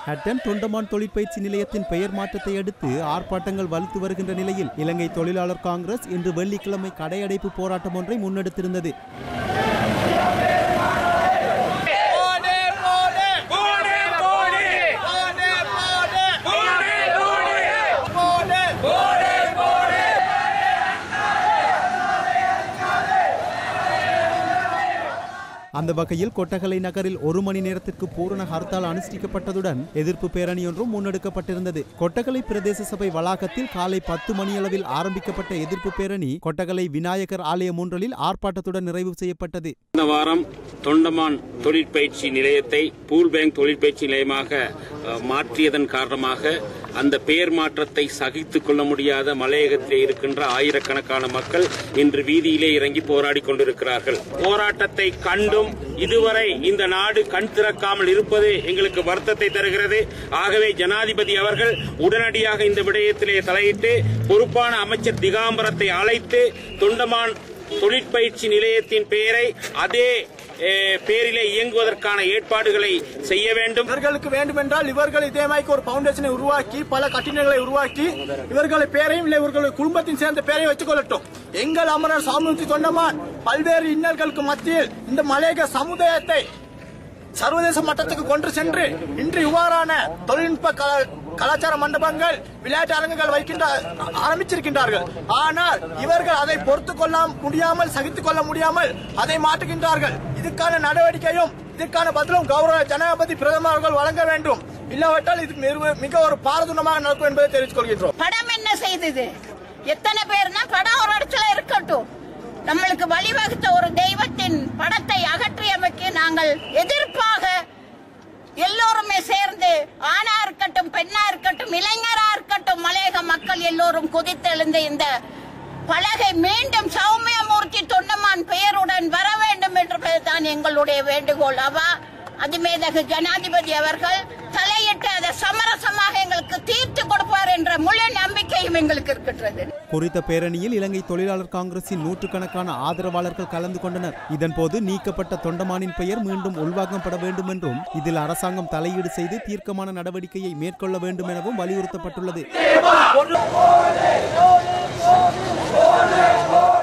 ஹட்டன் தொண்டமான் தொழிற்பயிற்சி நிலையத்தின் பெயர் மாற்றத்தை அடுத்து ஆர்ப்பாட்டங்கள் வலுத்து வருகின்ற நிலையில் இலங்கை தொழிலாளர் காங்கிரஸ் இன்று வெள்ளிக்கிழமை கடையடைப்பு போராட்டம் ஒன்றை முன்னெடுத்திருந்தது அந்த வகையில் கொட்டகலை நகரில் ஒரு மணி நேரத்திற்கு பூரண ஹர்த்தால் அனுஷ்டிக்கப்பட்டதுடன் எதிர்ப்பு பேரணி ஒன்றும் முன்னெடுக்கப்பட்டிருந்தது கொட்டகலை பிரதேச சபை வளாகத்தில் காலை பத்து மணியளவில் ஆரம்பிக்கப்பட்ட எதிர்ப்பு பேரணி கொட்டகலை விநாயகர் ஆலயம் ஒன்றலில் ஆர்ப்பாட்டத்துடன் நிறைவு செய்யப்பட்டது இந்த வாரம் தொண்டமான் தொழிற்பயிற்சி நிலையத்தை பூல் பேங்க் தொழிற்பயிற்சி நிலையமாக அஹ், மாற்றியதன் காரணமாக அந்த பெயர் மாற்றத்தை சகித்துக் கொள்ள முடியாத மலையகத்திலே இருக்கின்ற ஆயிரக்கணக்கான மக்கள் இன்று வீதியிலே இறங்கி போராடி கொண்டிருக்கிறார்கள் போராட்டத்தை கண்டும் இதுவரை இந்த நாடு கண் திறக்காமல் இருப்பது எங்களுக்கு வருத்தத்தை தருகிறது ஆகவே ஜனாதிபதி அவர்கள் உடனடியாக இந்த விடயத்திலே தலையிட்டு பொறுப்பான அமைச்சர் திகாம்பரத்தை அழைத்து தொண்டமான் தொழிற்பயிற்சி நிலையத்தின் பெயரை அதே அஹ், பேரிலே இயங்குவதற்கான ஏற்பாடுகளை செய்ய வேண்டும் இவர்களுக்கு வேண்டுமென்றால் இவர்கள் இதே மாதிரி ஒரு பவுண்டேஷனை உருவாக்கி பல கட்டிடங்களை உருவாக்கி இவர்களை பேரையும் இல்லை இவர்களுடைய குடும்பத்தின் சேர்ந்த பேரையும் வச்சுக் கொள்ளட்டும் எங்கள் அமரர் சாமுத்தி தொண்டமான் பல்வேறு இன்னல்களுக்கு மத்தியில் இந்த மலையக சமுதாயத்தை சர்வதேச மட்டத்துக்கு கொண்டு சென்று இன்று இவ்வாறான தொழில்நுட்ப கலா- கலாச்சார மண்டபங்கள் விளையாட்டு அரங்குகள் வைக்கின்ற ஆரம்பிச்சிருக்கின்றார்கள் ஆனால் இவர்கள் அதை பொறுத்துக் கொள்ள முடியாமல் சகித்துக் கொள்ள முடியாமல் அதை மாற்றுகின்றார்கள் இதுக்கான நடவடிக்கையும் இதற்கான பதிலும் கௌரவ ஜனாதிபதி பிரதமர் அவர்கள் வழங்க வேண்டும் இல்லாவிட்டால் இது மிக- மிக ஒரு பாரதூரமாக நடக்கும் என்பதை தெரிவித்துக் கொள்கின்றோம் படம் என்ன செய்தது எத்தனை பேர்னா படம் ஒரு இடத்துல இருக்கட்டும் நம்மளுக்கு வழிவகுத்த ஒரு தெய்வத்தின் படத்தை அகற்றியமைக்கு நாங்கள் எதிர்ப்பாக எல்லோருமே சேர்ந்து ஆணா இருக்கட்டும் பெண்ணா இருக்கட்டும் இளைஞரா இருக்கட்டும் மலையக மக்கள் எல்லோரும் குதித்தெழுந்த இந்த பலகை மீண்டும் சௌமியமூர்த்தி தொண்டமான் பெயருடன் வர வேண்டும் என்பதுதான் எங்களுடைய வேண்டுகோள் அவா அதிமேதகு ஜனாதிபதி அவர்கள் தலையிட்டு அதை சமரசமாக எங்களுக்கு தீர்த்து கொடுப்பார் என்ற முழு நம்பிக்கையும் எங்களுக்கு இருக்கின்றது குறித்த பேரணியில் இலங்கை தொழிலாளர் காங்கிரசின் நூற்றுக்கணக்கான ஆதரவாளர்கள் கலந்து கொண்டனர் இதன்போது நீக்கப்பட்ட தொண்டமானின் பெயர் மீண்டும் உள்வாங்கப்பட வேண்டும் என்றும் இதில் அரசாங்கம் தலையீடு செய்து தீர்க்கமான நடவடிக்கையை மேற்கொள்ள வேண்டும் எனவும் வலியுறுத்தப்பட்டுள்ளது